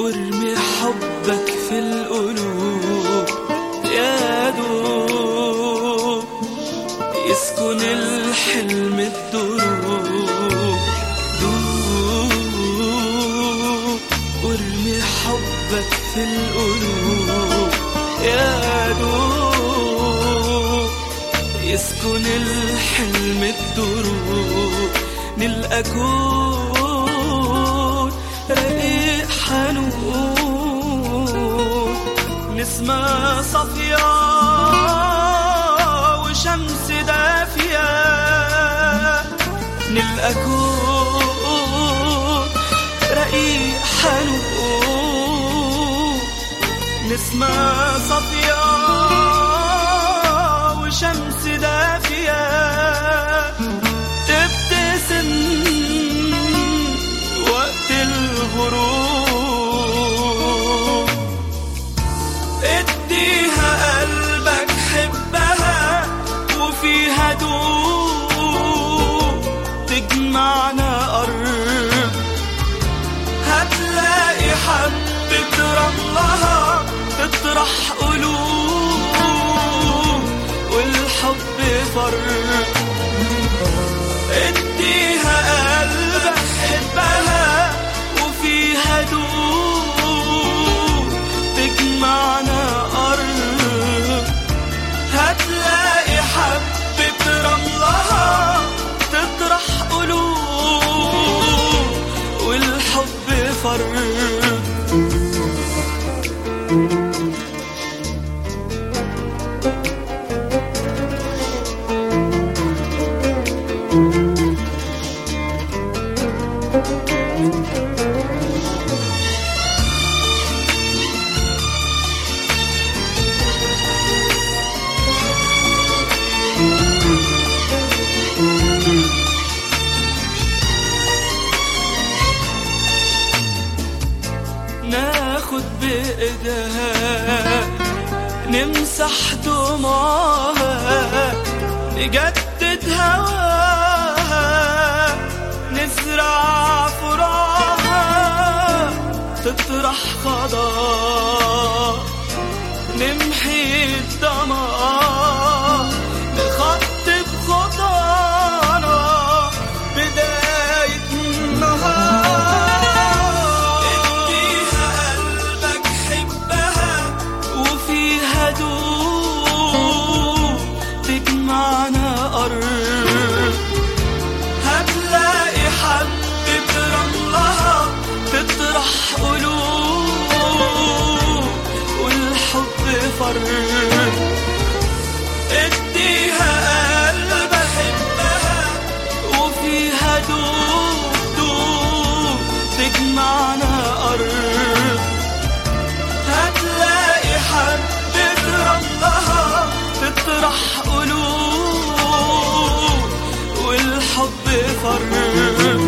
وارمي حبك في القلوب يا دوب يسكن الحلم الدروب دوب وارمي حبك في القلوب يا دوب يسكن الحلم الدروب نلقى كون رقيق حنون نسمة صافية وشمس دافية نلقى كون رقيق حنون نسمة صافية وشمس دافية تبتسم وقت الغروب اديها قلبك حبها وفيها دوب تجمعنا قرب هتلاقي حبة رملها تطرح قلوب والحب فرق اديها قلبك حبها وفيها دوب تجمعنا قرب هتلاقي حبة رملها تطرح قلوب والحب فرق ناخد بإيدها نمسح دموعها نجدد هواها نزرع فراها تطرح خضار نمحي الدمار نخطب خطانا بداية النهار اديها قلبك حبها وفيها دوب تجمعنا قرب هتلاقي حبة رملها تطرح قلوب والحب فرق اديها قلب حبها وفيها دوب دوب تجمعنا قرب هتلاقي حبة رملها تطرح قلوب والحب فرق